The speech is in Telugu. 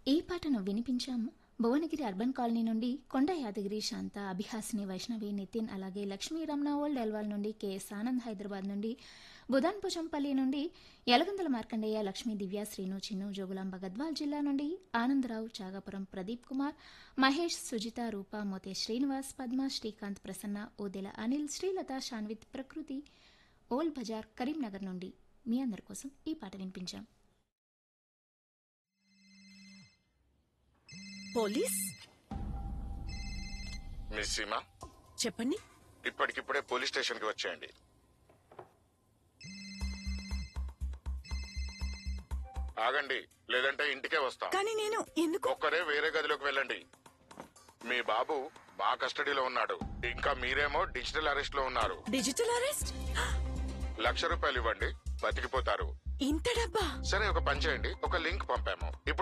ఈ పాటను వినిపించాం భువనగిరి అర్బన్ కాలనీ నుండి కొండ యాదగిరి శాంత అభిహాసిని వైష్ణవి నితిన్ అలాగే లక్ష్మీ రమణ ఓల్డ్ ఎల్వాల్ నుండి కెఎస్ ఆనంద్ హైదరాబాద్ నుండి బుధాన్ పుచంపల్లి నుండి యలగందల మార్కండేయ లక్ష్మీ దివ్య శ్రీను చిన్ను జోగులాంబ గద్వాల్ జిల్లా నుండి ఆనందరావు చాగాపురం ప్రదీప్ కుమార్ మహేష్ సుజిత రూప మోతే శ్రీనివాస్ పద్మ శ్రీకాంత్ ప్రసన్న ఓదెల అనిల్ శ్రీలత షాన్విత్ ప్రకృతి ఓల్ బజార్ కరీంనగర్ నుండి మీ అందరి కోసం ఈ పాట వినిపించాం పోలీస్ మిస్ సీమా చెప్పండి ఇప్పటికిప్పుడే పోలీస్ స్టేషన్ కి వచ్చేయండి ఆగండి లేదంటే ఇంటికే వస్తాం కానీ నేను ఎందుకు ఒక్కరే వేరే గదిలోకి వెళ్ళండి మీ బాబు మా కస్టడీలో ఉన్నాడు ఇంకా మీరేమో డిజిటల్ అరెస్ట్ లో ఉన్నారు డిజిటల్ అరెస్ట్ లక్ష రూపాయలు ఇవ్వండి బతికిపోతారు ఇంత డబ్బా సరే ఒక పని చేయండి ఒక లింక్ పంపాము ఇప్పుడు